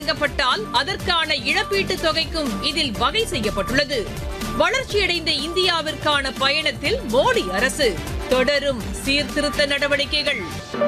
வழங்கப்பட்டால் அதற்கான இழப்பீட்டுத் தொகைக்கும் இதில் வகை செய்யப்பட்டுள்ளது வளர்ச்சியடைந்த இந்தியாவிற்கான பயணத்தில் மோடி அரசு தொடரும் சீர்திருத்த நடவடிக்கைகள்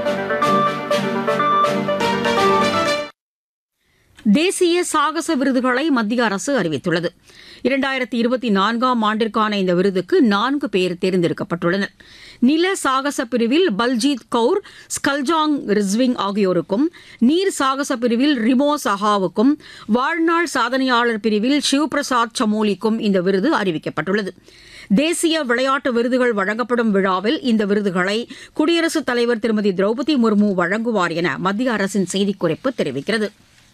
தேசிய சாகச விருதுகளை மத்திய அரசு அறிவித்துள்ளது இரண்டாயிரத்தி இருபத்தி நான்காம் ஆண்டிற்கான இந்த விருதுக்கு நான்கு பேர் தேர்ந்தெடுக்கப்பட்டுள்ளனர் நில சாகச பிரிவில் பல்ஜீத் கவுர் ஸ்கல்ஜாங் ரிஸ்விங் ஆகியோருக்கும் நீர் சாகச பிரிவில் ரிமோ சஹாவுக்கும் வாழ்நாள் சாதனையாளர் பிரிவில் சிவ்பிரசாத் சமோலிக்கும் இந்த விருது அறிவிக்கப்பட்டுள்ளது தேசிய விளையாட்டு விருதுகள் வழங்கப்படும் விழாவில் இந்த விருதுகளை குடியரசுத் தலைவர் திருமதி திரௌபதி முர்மு வழங்குவார் என மத்திய அரசின் செய்திக்குறிப்பு தெரிவிக்கிறது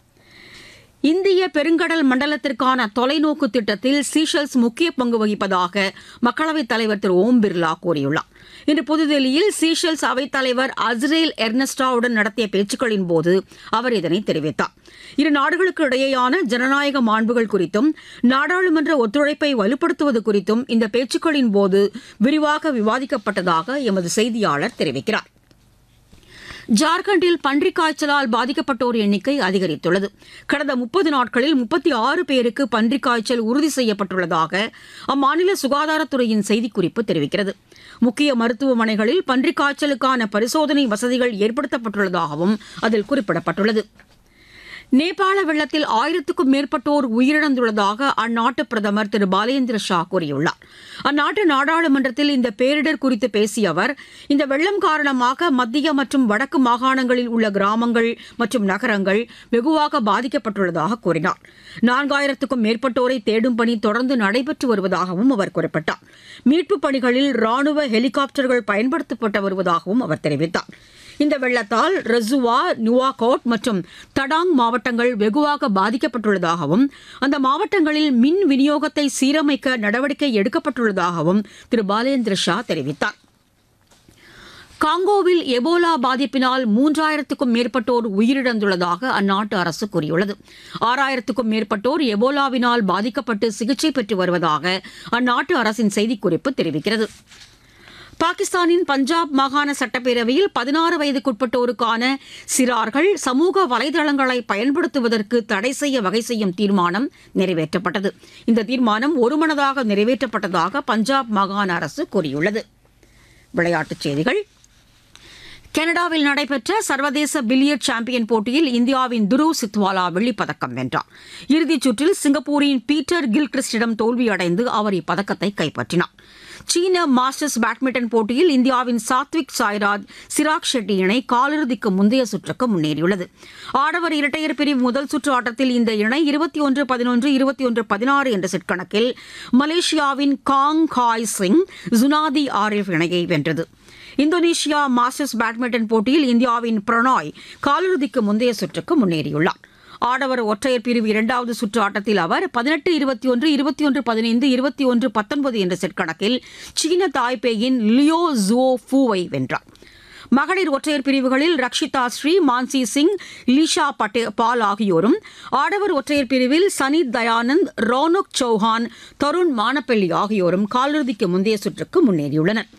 இந்திய பெருங்கடல் மண்டலத்திற்கான தொலைநோக்கு திட்டத்தில் சீஷல்ஸ் முக்கிய பங்கு வகிப்பதாக மக்களவைத் தலைவர் திரு ஓம் பிர்லா கூறியுள்ளார் இன்று புதுதில்லியில் சீஷல்ஸ் அவைத் தலைவர் அஸ்ரேல் எர்னஸ்டாவுடன் நடத்திய பேச்சுக்களின் போது அவர் இதனை தெரிவித்தார் இரு நாடுகளுக்கு இடையேயான ஜனநாயக மாண்புகள் குறித்தும் நாடாளுமன்ற ஒத்துழைப்பை வலுப்படுத்துவது குறித்தும் இந்த பேச்சுக்களின் போது விரிவாக விவாதிக்கப்பட்டதாக எமது செய்தியாளர் தெரிவிக்கிறார் ஜார்க்கண்டில் பன்றிக் காய்ச்சலால் பாதிக்கப்பட்டோர் எண்ணிக்கை அதிகரித்துள்ளது கடந்த முப்பது நாட்களில் முப்பத்தி ஆறு பேருக்கு பன்றிக் காய்ச்சல் உறுதி செய்யப்பட்டுள்ளதாக அம்மாநில சுகாதாரத்துறையின் செய்திக்குறிப்பு தெரிவிக்கிறது முக்கிய மருத்துவமனைகளில் பன்றிக் காய்ச்சலுக்கான பரிசோதனை வசதிகள் ஏற்படுத்தப்பட்டுள்ளதாகவும் அதில் குறிப்பிடப்பட்டுள்ளது நேபாள வெள்ளத்தில் ஆயிரத்துக்கும் மேற்பட்டோர் உயிரிழந்துள்ளதாக அந்நாட்டு பிரதமர் திரு பாலேந்திர ஷா கூறியுள்ளார் அந்நாட்டு நாடாளுமன்றத்தில் இந்த பேரிடர் குறித்து பேசிய அவர் இந்த வெள்ளம் காரணமாக மத்திய மற்றும் வடக்கு மாகாணங்களில் உள்ள கிராமங்கள் மற்றும் நகரங்கள் வெகுவாக பாதிக்கப்பட்டுள்ளதாக கூறினார் நான்காயிரத்துக்கும் மேற்பட்டோரை தேடும் பணி தொடர்ந்து நடைபெற்று வருவதாகவும் அவர் குறிப்பிட்டார் மீட்புப் பணிகளில் ராணுவ ஹெலிகாப்டர்கள் பயன்படுத்தப்பட்டு வருவதாகவும் அவர் தெரிவித்தார் இந்த வெள்ளத்தால் ரசுவா நுவாகோட் மற்றும் தடாங் மாவட்டங்கள் வெகுவாக பாதிக்கப்பட்டுள்ளதாகவும் அந்த மாவட்டங்களில் மின் விநியோகத்தை சீரமைக்க நடவடிக்கை எடுக்கப்பட்டுள்ளதாகவும் திரு பாலேந்திர ஷா தெரிவித்தார் காங்கோவில் எபோலா பாதிப்பினால் மூன்றாயிரத்துக்கும் மேற்பட்டோர் உயிரிழந்துள்ளதாக அந்நாட்டு அரசு கூறியுள்ளது ஆறாயிரத்துக்கும் மேற்பட்டோர் எபோலாவினால் பாதிக்கப்பட்டு சிகிச்சை பெற்று வருவதாக அந்நாட்டு அரசின் செய்திக்குறிப்பு தெரிவிக்கிறது பாகிஸ்தானின் பஞ்சாப் மாகாண சட்டப்பேரவையில் பதினாறு வயதுக்குட்பட்டோருக்கான சிறார்கள் சமூக வலைதளங்களை பயன்படுத்துவதற்கு தடை செய்ய வகை செய்யும் தீர்மானம் நிறைவேற்றப்பட்டது இந்த தீர்மானம் ஒருமனதாக நிறைவேற்றப்பட்டதாக பஞ்சாப் மாகாண அரசு கூறியுள்ளது விளையாட்டுச் செய்திகள் கனடாவில் நடைபெற்ற சர்வதேச பில்லியர்ட் சாம்பியன் போட்டியில் இந்தியாவின் துருவ் சித்வாலா வெள்ளிப்பதக்கம் வென்றார் இறுதிச் சுற்றில் சிங்கப்பூரின் பீட்டர் கில்கிறிஸ்டிடம் தோல்வியடைந்து அவர் இப்பதக்கத்தை கைப்பற்றினார் சீன மாஸ்டர்ஸ் பேட்மிண்டன் போட்டியில் இந்தியாவின் சாத்விக் சாய்ராஜ் சிராக் ஷெட்டி இணை காலிறுதிக்கு முந்தைய சுற்றுக்கு முன்னேறியுள்ளது ஆடவர் இரட்டையர் பிரிவு முதல் சுற்று ஆட்டத்தில் இந்த இணை இருபத்தி ஒன்று பதினொன்று இருபத்தி ஒன்று பதினாறு என்ற செட் கணக்கில் மலேசியாவின் காங் காய் சிங் ஜுனாதி ஆரிஃப் இணையை வென்றது இந்தோனேஷியா மாஸ்டர்ஸ் பேட்மிண்டன் போட்டியில் இந்தியாவின் பிரணாய் காலிறுதிக்கு முந்தைய சுற்றுக்கு முன்னேறியுள்ளார் ஆடவர் ஒற்றையர் பிரிவு இரண்டாவது சுற்று ஆட்டத்தில் அவர் பதினெட்டு இருபத்தி ஒன்று இருபத்தி ஒன்று பதினைந்து இருபத்தி ஒன்று பத்தொன்பது என்ற செட் கணக்கில் சீன தாய்பேயின் லியோ ஜுவோ ஃபூவை வென்றார் மகளிர் ஒற்றையர் பிரிவுகளில் ரக்ஷிதா ஸ்ரீ மான்சி சிங் லீஷா பட்டே பால் ஆகியோரும் ஆடவர் ஒற்றையர் பிரிவில் சனித் தயானந்த் ரோனக் சௌஹான் தருண் மானப்பள்ளி ஆகியோரும் காலிறுதிக்கு முந்தைய சுற்றுக்கு முன்னேறியுள்ளனர்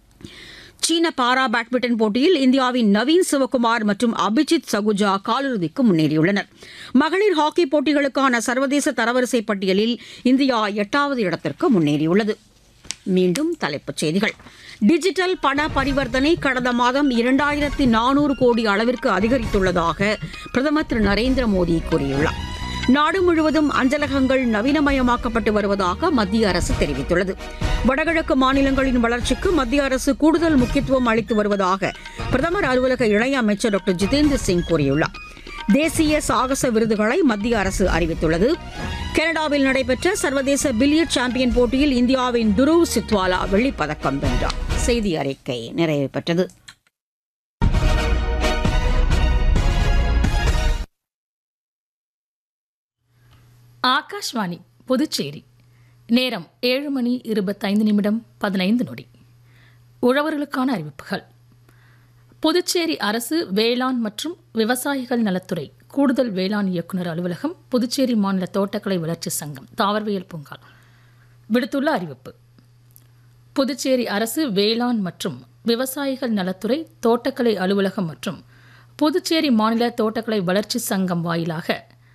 சீன பாரா பேட்மிண்டன் போட்டியில் இந்தியாவின் நவீன் சிவகுமார் மற்றும் அபிஜித் சகுஜா காலிறுதிக்கு முன்னேறியுள்ளனர் மகளிர் ஹாக்கி போட்டிகளுக்கான சர்வதேச தரவரிசை பட்டியலில் இந்தியா எட்டாவது இடத்திற்கு முன்னேறியுள்ளது மீண்டும் தலைப்புச் செய்திகள் டிஜிட்டல் பண பரிவர்த்தனை கடந்த மாதம் இரண்டாயிரத்தி நானூறு கோடி அளவிற்கு அதிகரித்துள்ளதாக பிரதமர் திரு நரேந்திர மோடி கூறியுள்ளார் நாடு முழுவதும் அஞ்சலகங்கள் நவீனமயமாக்கப்பட்டு வருவதாக மத்திய அரசு தெரிவித்துள்ளது வடகிழக்கு மாநிலங்களின் வளர்ச்சிக்கு மத்திய அரசு கூடுதல் முக்கியத்துவம் அளித்து வருவதாக பிரதமர் அலுவலக இணையமைச்சர் டாக்டர் ஜிதேந்திர சிங் கூறியுள்ளார் தேசிய சாகச விருதுகளை மத்திய அரசு அறிவித்துள்ளது கனடாவில் நடைபெற்ற சர்வதேச பில்லியர்ட் சாம்பியன் போட்டியில் இந்தியாவின் துருவ் சித்வாலா வெள்ளிப்பதக்கம் வென்றார் செய்தி அறிக்கை நிறைவு பெற்றது ஆகாஷ்வாணி புதுச்சேரி நேரம் ஏழு மணி இருபத்தைந்து நிமிடம் பதினைந்து நொடி உழவர்களுக்கான அறிவிப்புகள் புதுச்சேரி அரசு வேளாண் மற்றும் விவசாயிகள் நலத்துறை கூடுதல் வேளாண் இயக்குநர் அலுவலகம் புதுச்சேரி மாநில தோட்டக்கலை வளர்ச்சி சங்கம் தாவரவியல் பூங்கா விடுத்துள்ள அறிவிப்பு புதுச்சேரி அரசு வேளாண் மற்றும் விவசாயிகள் நலத்துறை தோட்டக்கலை அலுவலகம் மற்றும் புதுச்சேரி மாநில தோட்டக்கலை வளர்ச்சி சங்கம் வாயிலாக